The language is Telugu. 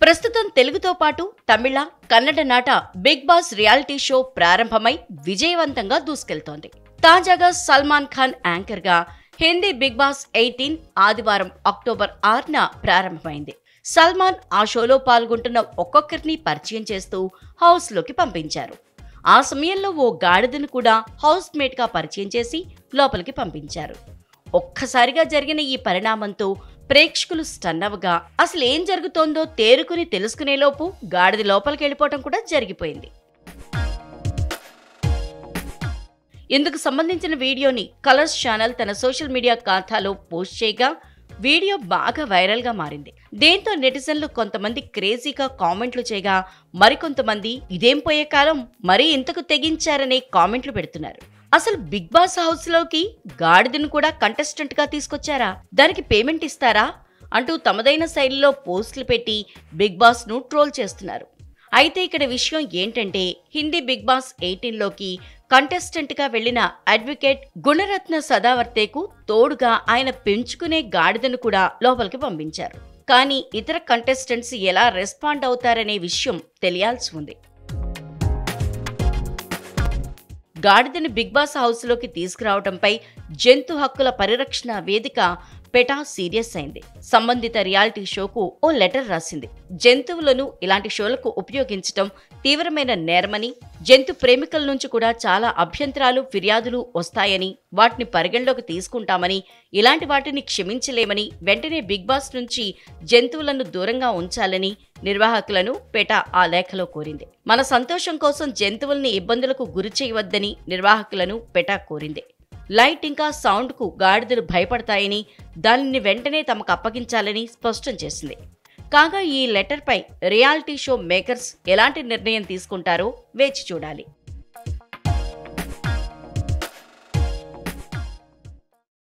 ప్రస్తుతం తెలుగుతో పాటు తమిళ కన్నడ నాట బిగ్ బాస్ రియాలిటీ షో ప్రారంభమై విజయవంతంగా దూసుకెళ్తోంది తాజాగా సల్మాన్ ఖాన్ యాంకర్ గా హిందీ బిగ్ బాస్ ఎయిటీన్ ఆదివారం అక్టోబర్ ఆరున ప్రారంభమైంది సల్మాన్ ఆ షోలో పాల్గొంటున్న ఒక్కొక్కరిని పరిచయం చేస్తూ హౌస్లోకి పంపించారు ఆ సమయంలో ఓ గాడిదను కూడా హౌస్ మేట్ గా పరిచయం చేసి లోపలికి పంపించారు ఒక్కసారిగా జరిగిన ఈ పరిణామంతో ప్రేక్షకులు స్టన్ అవ్వగా అసలు ఏం జరుగుతోందో తేరుకుని తెలుసుకునేలోపు గాడిద లోపలికి వెళ్ళిపోవటం కూడా జరిగిపోయింది ఇందుకు సంబంధించిన వీడియోని కలర్స్ ఛానల్ తన సోషల్ మీడియా ఖాతాలో పోస్ట్ చేయగా వీడియో బాగా వైరల్గా మారింది దీంతో నెటిజన్లు కొంతమంది క్రేజీగా కామెంట్లు చేయగా మరికొంతమంది ఇదేం పోయే కాలం మరీ ఇంతకు తెగించారనే కామెంట్లు పెడుతున్నారు అసలు బిగ్ బాస్ హౌస్ లోకి గాడిదను కూడా కంటెస్టెంట్ గా తీసుకొచ్చారా దానికి పేమెంట్ ఇస్తారా అంటూ తమదైన శైలిలో పోస్టులు పెట్టి బిగ్ బాస్ ను ట్రోల్ చేస్తున్నారు అయితే ఇక్కడ విషయం ఏంటంటే హిందీ బిగ్ బాస్ ఎయిటీన్ లోకి కంటెస్టెంట్ గా వెళ్లిన అడ్వకేట్ గుణరత్న సదావర్తేకు తోడుగా ఆయన పెంచుకునే గాడిదను కూడా లోపలికి పంపించారు కానీ ఇతర కంటెస్టెంట్స్ ఎలా రెస్పాండ్ అవుతారనే విషయం తెలియాల్సి ఉంది గాడిదని బిగ్ బాస్ హౌస్లోకి తీసుకురావడంపై జంతు హక్కుల పరిరక్షణ వేదిక పెటా సీరియస్ అయింది సంబంధిత రియాలిటీ షోకు ఓ లెటర్ రాసింది జంతువులను ఇలాంటి షోలకు ఉపయోగించడం తీవ్రమైన నేరమని జంతు ప్రేమికుల నుంచి కూడా చాలా అభ్యంతరాలు ఫిర్యాదులు వస్తాయని వాటిని పరిగణలోకి తీసుకుంటామని ఇలాంటి వాటిని క్షమించలేమని వెంటనే బిగ్ బాస్ నుంచి జంతువులను దూరంగా ఉంచాలని నిర్వాహకులను పెటా ఆ లేఖలో కోరింది మన సంతోషం కోసం జంతువుల్ని ఇబ్బందులకు గురి చేయవద్దని నిర్వాహకులను పెటా కోరింది లైట్ ఇంకా సౌండ్కు గాడిదలు భయపడతాయని దానిని వెంటనే తమకు అప్పగించాలని స్పష్టం చేసింది కాగా ఈ లెటర్పై రియాలిటీ షో మేకర్స్ ఎలాంటి నిర్ణయం తీసుకుంటారో వేచి చూడాలి